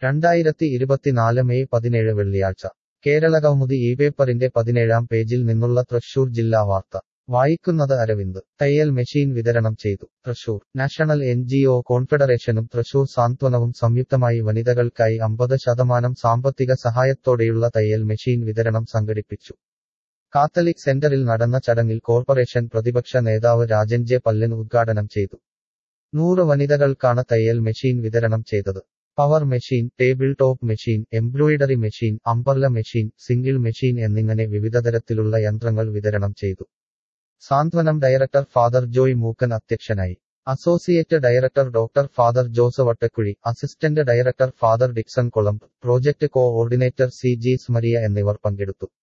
രണ്ടായിരത്തി ഇരുപത്തിനാല് മെയ് പതിനേഴ് വെള്ളിയാഴ്ച കേരള കൗമുദി ഈ പേപ്പറിന്റെ പതിനേഴാം പേജിൽ നിന്നുള്ള തൃശൂർ ജില്ലാ വാർത്ത വായിക്കുന്നത് അരവിന്ദ് തയ്യൽ മെഷീൻ വിതരണം ചെയ്തു Thrissur national N G O കോൺഫെഡറേഷനും തൃശൂർ സാന്ത്വനവും സംയുക്തമായി വനിതകൾക്കായി അമ്പത് ശതമാനം സാമ്പത്തിക സഹായത്തോടെയുള്ള തയ്യൽ മെഷീൻ വിതരണം സംഘടിപ്പിച്ചു കാത്തലിക് സെന്ററിൽ നടന്ന ചടങ്ങിൽ കോർപ്പറേഷൻ പ്രതിപക്ഷ നേതാവ് രാജൻ ജെ പല്ലൻ ഉദ്ഘാടനം ചെയ്തു നൂറ് വനിതകൾക്കാണ് തയ്യൽ മെഷീൻ വിതരണം ചെയ്തത് power machine table top machine embroidery machine umbrella machine single machine എന്നിങ്ങനെ വിവിധതരത്തിലുള്ള യന്ത്രങ്ങൾ വിതരണം ചെയ്തു സാന്ത്വനം ഡയറക്ടർ ഫാദർ ജോയ് മൂക്കൻ അധ്യക്ഷനായി associate director doctor father Jose Vattakuzhi assistant director father Dixon Kolamb project coordinator C G Smariya എന്നിവർ പങ്കെടുത്തു